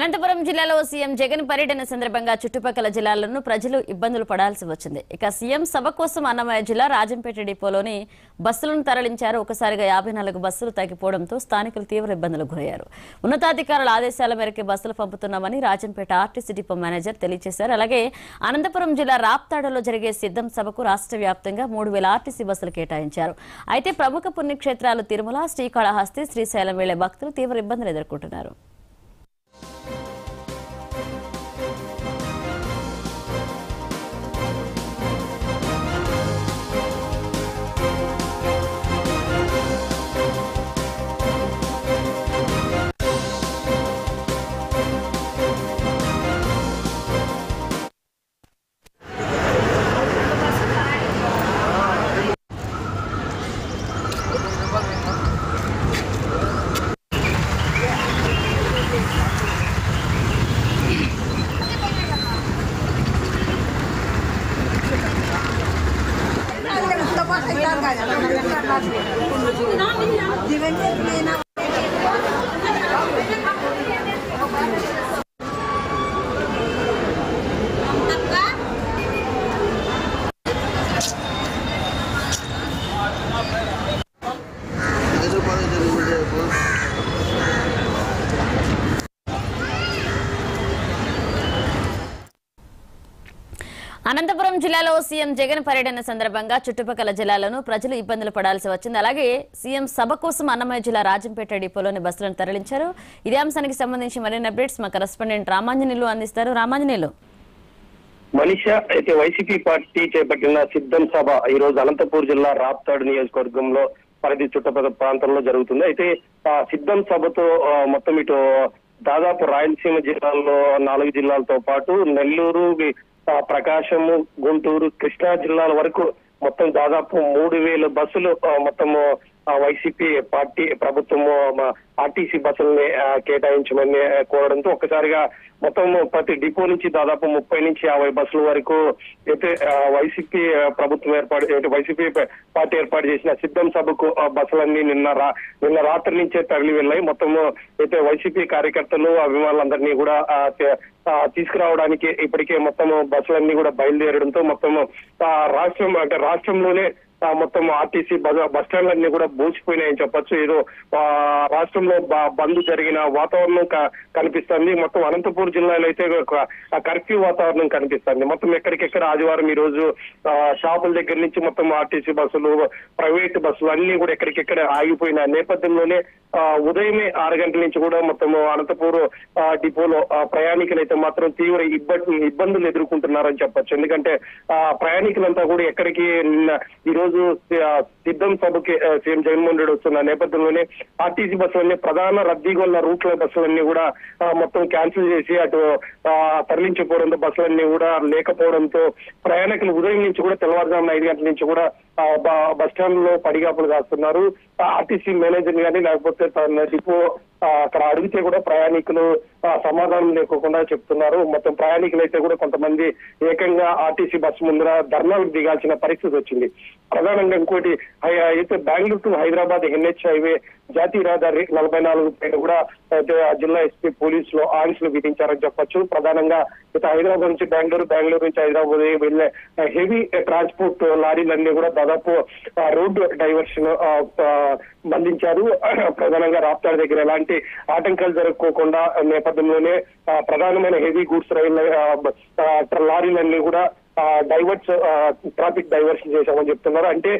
అనంతపురం జిల్లాలో సీఎం జగన్ పర్యటన సందర్భంగా చుట్టుపక్కల జిల్లాలను ప్రజలు ఇబ్బందులు పడాల్సి వచ్చింది ఇక సీఎం సభ కోసం అన్నమయ్య జిల్లా రాజంపేట డిపోలోని బస్సులను తరలించారు ఒకసారిగా యాభై నాలుగు బస్సులు తగ్గిపోవడంతో స్థానికులు తీవ్ర ఇబ్బందులకు గురయ్యారు ఉన్నతాధికారుల ఆదేశాల మేరకు బస్సులు పంపుతున్నామని రాజంపేట ఆర్టీసీ డిపో మేనేజర్ తెలియజేశారు అలాగే అనంతపురం జిల్లా రాప్తాడులో జరిగే సిద్ధం సభకు రాష్ట్ర వ్యాప్తంగా మూడు వేల ఆర్టీసీ బస్సులు కేటాయించారు అయితే ప్రముఖ పుణ్యక్షేత్రాలు తిరుమల శ్రీకాళహస్తి శ్రీశైలం వెళ్లే భక్తులు తీవ్ర ఇబ్బందులు ఎదుర్కొంటున్నారు ఐదు రూపాయలు జరిగింది రేపు అనంతపురం జిల్లాలో సీఎం జగన్ పర్యటన సందర్భంగా చుట్టుపక్కల జిల్లాలను ప్రజలు ఇబ్బందులు పడాల్సి వచ్చింది అలాగే సీఎం సభ కోసం అన్నమయ్య జిల్లా రాజంపేట డిపోలోని బస్సులను తరలించారు ఇదే అంశానికి సంబంధించి మరిన్ని అప్డేట్స్ మా కరెస్పాండెంట్ రామాంజనేయులు అందిస్తారు రామాంజనేయులు మనిష అయితే వైసీపీ పార్టీ చేపట్టిన సిద్ధం సభ ఈ రోజు అనంతపూర్ జిల్లా రాప్తాడు నియోజకవర్గంలో పరిధి చుట్టుపక్కల ప్రాంతంలో జరుగుతుంది అయితే ఆ సిద్ధం సభతో ఆ, మొత్తం ఇటు దాదాపు రాయలసీమ జిల్లాల్లో నాలుగు జిల్లాలతో పాటు నెల్లూరు వి- ఆ, ప్రకాశము గుంటూరు కృష్ణా జిల్లాల వరకు మొత్తం దాదాపు మూడు వేల బస్సులు ఆ, మొత్తము ఆ, వైసీపీ పార్టీ ప్రభుత్వము మా ఆర్టీసీ బస్సుల్ని ఆ, కేటాయించమని ఆ, కోరడంతో ఒక్కసారిగా మొత్తం ప్రతి డిపో నుంచి దాదాపు ముప్పై నుంచి యాభై బస్సుల వరకు అయితే ఆ, వైసీపీ ఆ, ప్రభుత్వం ఏర్పాటు అయితే వైసీపీ ప- పార్టీ ఏర్పాటు చేసిన సిద్ధం సభకు ఆ, బస్సులన్నీ నిన్న రా నిన్న రాత్రి నుంచే తరలి వెళ్ళాయి మొత్తము అయితే వైసీపీ కార్యకర్తలు అభిమానులందరినీ కూడా ఆ, తే- ఆ, తీసుకురావడానికి ఇప్పటికే మొత్తం బస్సులన్నీ కూడా బయలుదేరడంతో మొత్తం రాష్ట్రం అంటే రాష్ట్రంలోనే ఆ, మొత్తం ఆర్టీసీ బస్ స్టాండ్లన్నీ కూడా బూచిపోయినాయని చెప్పొచ్చు ఏదో ఆ, రాష్ట్రంలో బ- బంద్ జరిగిన వాతావరణం క- కనిపిస్తుంది మొత్తం అనంతపూర్ జిల్లాలో అయితే ఒక ఆ కర్ఫ్యూ వాతావరణం కనిపిస్తుంది మొత్తం ఎక్కడికెక్కడ ఆదివారం ఈ రోజు ఆ, షాపుల దగ్గర నుంచి మొత్తం ఆర్టీసీ బస్సులు ప్రైవేట్ బస్సులు అన్ని కూడా ఎక్కడికెక్కడ ఆగిపోయిన నేపథ్యంలోనే ఆ, ఉదయమే ఆరు గంటల నుంచి కూడా మొత్తం అనంతపూర్ ఆ, డిపోలో ఆ, ప్రయాణికులు అయితే మాత్రం తీవ్ర ఇబ్బంది ఇబ్బందులు ఎదుర్కొంటున్నారని చెప్పొచ్చు ఎందుకంటే ఆ, ప్రయాణికులంతా కూడా ఎక్కడికి నిన్న ఈ రోజు ఆ, సిద్ధం సభకి ఆ, సీఎం జగన్మోహన్ రెడ్డి వస్తున్న నేపథ్యంలోనే ఆర్టీసీ బస్సులన్నీ ప్రధాన రద్దీగా ఉన్న రూట్ల బస్సులన్నీ కూడా ఆ, మొత్తం క్యాన్సిల్ చేసి అటు ఆ, తరలించిపోవడంతో బస్సులన్నీ కూడా లేకపోవడంతో ప్రయాణికులు ఉదయం నుంచి కూడా తెల్లవారుజామున ఐదు గంటల నుంచి కూడా ఆ, బ- బస్ స్టాండ్ లో పడిగాపులు కాస్తున్నారు ఆ, ఆర్టీసీ మేనేజర్ కానీ లేకపోతే తన డిపో ఆ, అక్కడ అడిగితే కూడా ప్రయాణికులు ఆ, సమాధానం లేకోకుండా చెప్తున్నారు మొత్తం ప్రయాణికులు అయితే కూడా కొంతమంది ఏకంగా ఆర్టీసీ బస్సు ముందర ధర్నాలకు దిగాల్సిన పరిస్థితి వచ్చింది ప్రధానంగా ఇంకోటి హై- అయితే Bengaluru to Hyderabad NH highway జాతీయ రహదారి నలభై నాలుగు పైన కూడా అయితే ఆ జిల్లా ఎస్పీ పోలీసులు ఆంక్షలు విధించారని చెప్పొచ్చు ప్రధానంగా ఇక హైదరాబాద్ నుంచి బెంగళూరు బెంగళూరు నుంచి హైదరాబాద్ వెళ్లే హెవీ ట్రాన్స్పోర్ట్ లారీలన్నీ కూడా దాదాపు ఆ, రోడ్డు డైవర్షన్ ఆ, ఆ, బంధించారు ప్రధానంగా రాప్తాడు దగ్గర ఎలాంటి ఆటంకాలు జరగకోకుండా నేపథ్యంలోనే ఆ, ప్రధానమైన హెవీ గూడ్స్ రైళ్ల ఆ, ఆ, లారీలన్నీ కూడా డైవర్ట్స్ ట్రాఫిక్ డైవర్షన్ చేశామని చెప్తున్నారు అంటే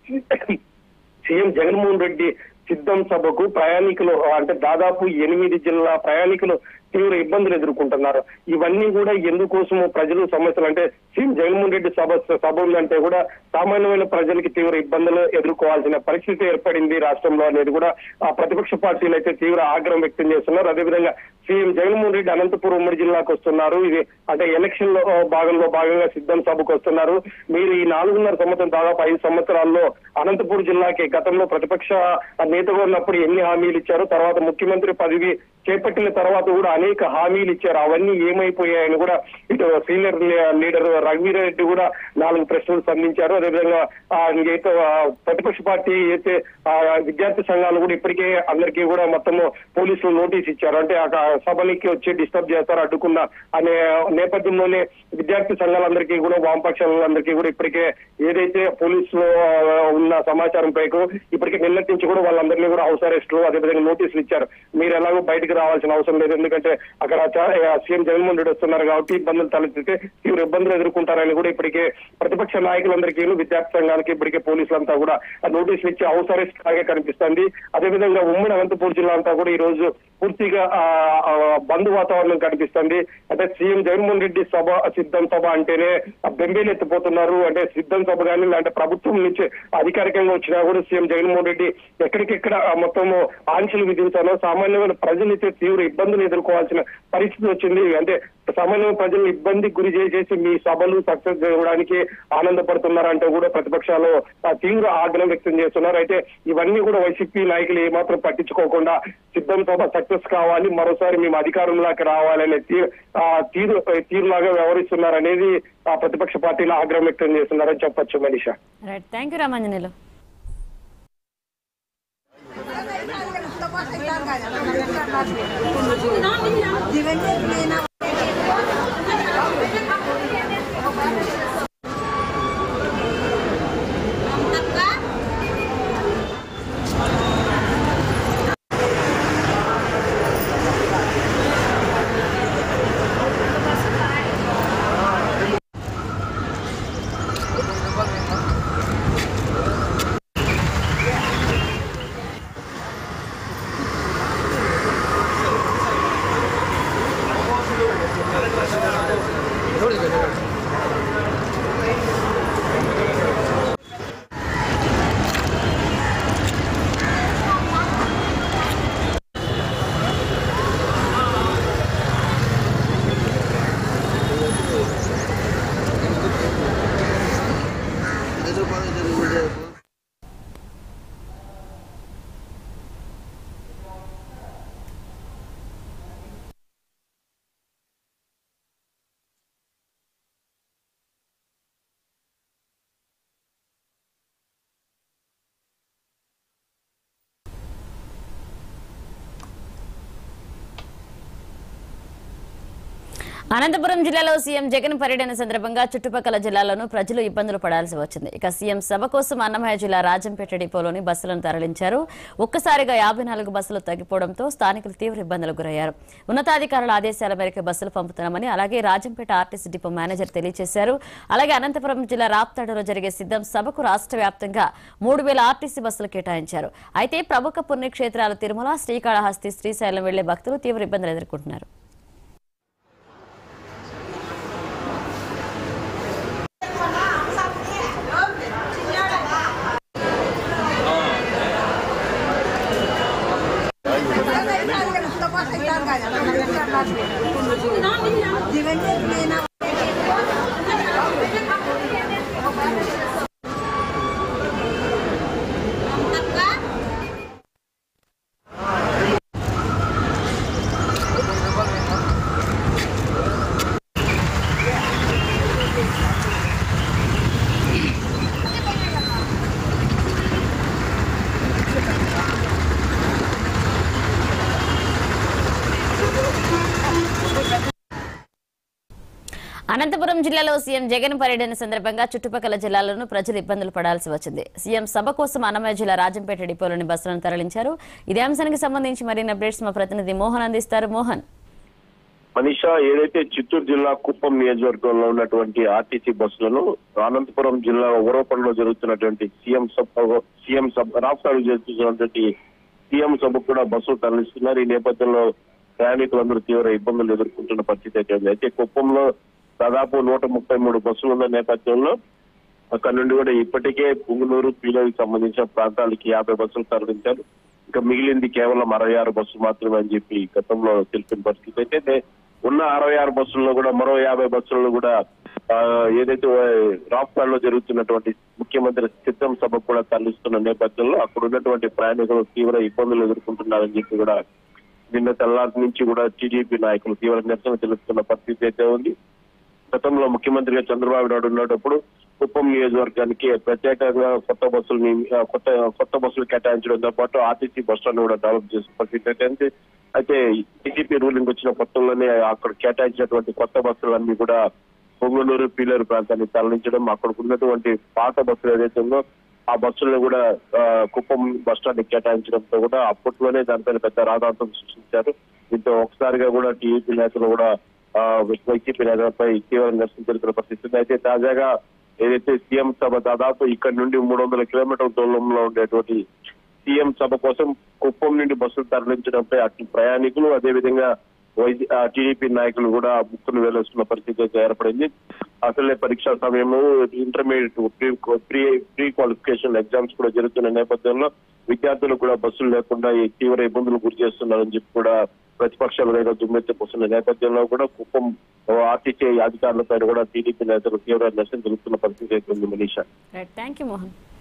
సీఎం జగన్మోహన్ రెడ్డి సిద్ధం సభకు ప్రయాణికులు అంటే దాదాపు ఎనిమిది జిల్లా ప్రయాణికులు తీవ్ర ఇబ్బందులు ఎదుర్కొంటున్నారు ఇవన్నీ కూడా ఎందుకోసము ప్రజలు సమస్యలు అంటే సీఎం జగన్మోహన్ రెడ్డి సభ సభ ఉందంటే కూడా సామాన్యమైన ప్రజలకి తీవ్ర ఇబ్బందులు ఎదుర్కోవాల్సిన పరిస్థితి ఏర్పడింది రాష్ట్రంలో అనేది కూడా ఆ ప్రతిపక్ష పార్టీలు అయితే తీవ్ర ఆగ్రహం వ్యక్తం చేస్తున్నారు అదేవిధంగా సీఎం జగన్మోహన్ రెడ్డి అనంతపురం ఉమ్మడి జిల్లాకు వస్తున్నారు ఇది అంటే ఎలక్షన్ లో ఆ, భాగంలో భాగంగా సిద్ధం సభకు వస్తున్నారు మీరు ఈ నాలుగున్నర సంవత్సరం దాదాపు ఐదు సంవత్సరాల్లో అనంతపురం జిల్లాకి గతంలో ప్రతిపక్ష నేతగా ఉన్నప్పుడు ఎన్ని హామీలు ఇచ్చారు తర్వాత ముఖ్యమంత్రి పదవి చేపట్టిన తర్వాత కూడా అనేక హామీలు ఇచ్చారు అవన్నీ ఏమైపోయాయని కూడా ఇటు సీనియర్ లీడర్ రఘువీరెడ్డి కూడా నాలుగు ప్రశ్నలు సంధించారు అదేవిధంగా ఆ, ఏతో ఆ, ప్రతిపక్ష పార్టీ అయితే ఆ, విద్యార్థి సంఘాలు కూడా ఇప్పటికే అందరికీ కూడా మొత్తము పోలీసులు నోటీస్ ఇచ్చారు అంటే ఆ సభనికి వచ్చి డిస్టర్బ్ చేస్తారు అడ్డుకున్న అనే నేపథ్యంలోనే విద్యార్థి సంఘాలందరికీ కూడా వామపక్షాలందరికీ కూడా ఇప్పటికే ఏదైతే పోలీసులు ఆ, ఉన్న సమాచారం పైకు ఇప్పటికే నిన్నటి నుంచి కూడా వాళ్ళందరినీ కూడా హౌస్ అరెస్టులు అదేవిధంగా నోటీసులు ఇచ్చారు మీరు ఎలాగో బయటకు రావాల్సిన అవసరం లేదు ఎందుకంటే అక్కడ చా- ఆ, సీఎం జగన్మోహన్ రెడ్డి వస్తున్నారు కాబట్టి ఇబ్బందులు తలెత్తితే తీవ్ర ఇబ్బందులు ఎదుర్కొంటారని కూడా ఇప్పటికే ప్రతిపక్ష నాయకులందరికీ విద్యార్థి సంఘానికి ఇప్పటికే పోలీసులంతా కూడా ఆ నోటీసులు ఇచ్చి హౌస్ అరెస్ట్ లాగే కనిపిస్తుంది అదేవిధంగా ఉమ్మడి అనంతపూర్ జిల్లా అంతా కూడా ఈ రోజు పూర్తిగా ఆ, ఆ, బంద్ వాతావరణం కనిపిస్తుంది అంటే సీఎం జగన్మోహన్ రెడ్డి సభ సిద్ధం సభ అంటేనే ఆ బెంబేలు ఎత్తిపోతున్నారు అంటే సిద్ధం సభ కానీ అంటే ప్రభుత్వం నుంచి అధికారికంగా వచ్చినా కూడా సీఎం జగన్మోహన్ రెడ్డి ఎక్కడికెక్కడ ఆ మొత్తము ఆంక్షలు విధించాలో సామాన్యమైన ప్రజలైతే తీవ్ర ఇబ్బందులు ఎదుర్కోవాల్సిన పరిస్థితి వచ్చింది అంటే సామాన్య ప్రజలను ఇబ్బందికి గురి చేసేసి మీ సభలు సక్సెస్ చేయడానికి ఆనందపడుతున్నారంటే కూడా ప్రతిపక్షాలు ఆ, తీవ్ర ఆగ్రహం వ్యక్తం చేస్తున్నారు అయితే ఇవన్నీ కూడా వైసీపీ నాయకులు ఏమాత్రం పట్టించుకోకుండా సిద్ధం సభ సక్సెస్ కావాలి మరోసారి మేము అధికారంలోకి రావాలనే తీ- ఆ, తీరు తీరులాగా వ్యవహరిస్తున్నారు అనేది ఆ ప్రతిపక్ష పార్టీలు ఆగ్రహం వ్యక్తం చేస్తున్నారని చెప్పొచ్చు Manisha right thank you Ramanjaneyulu రైతుల పాలన జరిగింది అనంతపురం జిల్లాలో సీఎం జగన్ పర్యటన సందర్భంగా చుట్టుపక్కల జిల్లాల్లోనూ ప్రజలు ఇబ్బందులు పడాల్సి వచ్చింది ఇక సీఎం సభ కోసం అన్నమయ్య జిల్లా రాజంపేట డిపోలోని బస్సులను తరలించారు ఒక్కసారిగా యాభై నాలుగు బస్సులు తగ్గిపోవడంతో స్థానికులు తీవ్ర ఇబ్బందులకు గురయ్యారు ఉన్నతాధికారుల ఆదేశాల మేరకు బస్సులు పంపుతున్నామని అలాగే రాజంపేట ఆర్టీసీ డిపో మేనేజర్ తెలియజేశారు అలాగే అనంతపురం జిల్లా రాప్తాడులో జరిగే సిద్ధం సభకు రాష్ట్ర వ్యాప్తంగా మూడు వేల ఆర్టీసీ బస్సులు కేటాయించారు అయితే ప్రముఖ పుణ్యక్షేత్రాలు తిరుమల శ్రీకాళహస్తి శ్రీశైలం వెళ్లే భక్తులు తీవ్ర ఇబ్బందులు ఎదుర్కొంటున్నారు అనంతపురం జిల్లాలో సీఎం జగన్ పర్యటన సందర్భంగా చుట్టుపక్కల జిల్లాల్లోనూ ప్రజలు ఇబ్బందులు పడాల్సి వచ్చింది సీఎం సభ కోసం అన్నమయ్య జిల్లా రాజంపేట డిపోలోని బస్సులను తరలించారు ఇదే అంశానికి సంబంధించి మరిన్ని అప్డేట్స్ మా ప్రతినిధి మోహన్ అందిస్తారు మోహన్ మనీషా ఏదైతే చిత్తూరు జిల్లా కుప్పం నియోజకవర్గంలో ఉన్నటువంటి ఆర్టీసీ బస్సులను అనంతపురం జిల్లా ఉరవపంలో జరుగుతున్నటువంటి సీఎం సభ సీఎం సభ రాష్ట్రాలు జరుగుతున్నటువంటి సీఎం సభకు కూడా బస్సులు తరలిస్తున్నారు ఈ నేపథ్యంలో ప్రయాణికులందరూ తీవ్ర ఇబ్బందులు ఎదుర్కొంటున్న పరిస్థితి అయితే ఉంది అయితే కుప్పంలో దాదాపు నూట ముప్పై మూడు బస్సులు ఉన్న నేపథ్యంలో అక్కడ నుండి కూడా ఇప్పటికే పుంగునూరు పీలోకి సంబంధించిన ప్రాంతాలకి యాభై బస్సులు తరలించారు ఇంకా మిగిలింది కేవలం అరవై ఆరు బస్సులు మాత్రమే అని చెప్పి గతంలో తెలిపిన పరిస్థితి అయితే నే- ఉన్న అరవై ఆరు బస్సుల్లో కూడా మరో యాభై బస్సులను కూడా ఆ, ఏదైతే రాప్తాడ్లో జరుగుతున్నటువంటి ముఖ్యమంత్రి సిద్ధం సభ కూడా తరలిస్తున్న నేపథ్యంలో అక్కడ ఉన్నటువంటి ప్రయాణికులు తీవ్ర ఇబ్బందులు ఎదుర్కొంటున్నారని చెప్పి కూడా నిన్న తెల్లారి నుంచి కూడా టీడీపీ నాయకులు తీవ్ర నిరసన తెలుపుతున్న పరిస్థితి అయితే ఉంది గతంలో ముఖ్యమంత్రిగా చంద్రబాబు నాయుడు ఉన్నప్పుడు కుప్పం నియోజకవర్గానికి ప్రత్యేకంగా కొత్త బస్సులు నియమి- ఆ, కొత్త కొత్త బస్సులు కేటాయించడంతో పాటు ఆర్టీసీ బస్ స్టాండ్ కూడా డెవలప్ చేసిన పరిస్థితి అయితే ఉంది. అయితే టీడీపీ రూలింగ్ వచ్చిన కొత్తలోనే అక్కడ కేటాయించినటువంటి కొత్త బస్సులన్నీ కూడా పొంగనూరు పీలేరు ప్రాంతాన్ని తరలించడం అక్కడ ఉన్నటువంటి పాత బస్సులు ఏదైతే ఉందో ఆ బస్సులను కూడా ఆ, కుప్పం బస్ స్టాండ్ కేటాయించడంతో కూడా అప్పట్లోనే దానిపైన పెద్ద రాధాంతం సృష్టించారు దీంతో ఒకసారిగా కూడా టీడీపీ నేతలు కూడా ఆ, వైసీపీ నేతలపై తీవ్ర నిరసన తెలుపుతున్న పరిస్థితి ఉంది. అయితే తాజాగా ఏదైతే సీఎం సభ దాదాపు ఇక్కడ నుండి మూడు వందల కిలోమీటర్ల దూరంలో ఉండేటువంటి సీఎం సభ కోసం కుప్పం నుండి బస్సులు తరలించడంపై అటు ప్రయాణికులు అదేవిధంగా వైద్య ఆ, టీడీపీ నాయకులు కూడా ముక్కును వేలేస్తున్న పరిస్థితి అయితే ఏర్పడింది అసలే పరీక్షా సమయము intermediate pre pre pre qualification exams కూడా జరుగుతున్న నేపథ్యంలో విద్యార్థులకు కూడా బస్సులు లేకుండా ఈ తీవ్ర ఇబ్బందులు గురి చేస్తున్నారని చెప్పి కూడా ప్రతిపక్షాలు లేదా దుమ్మెత్తిపోతున్న నేపథ్యంలో కూడా కుప్పం ఆర్టీసీ అధికారులపై కూడా టీడీపీ నేతలు తీవ్ర నిరసన తెలుపుతున్న పరిస్థితి అయితే ఉంది Manisha right thank you Mohan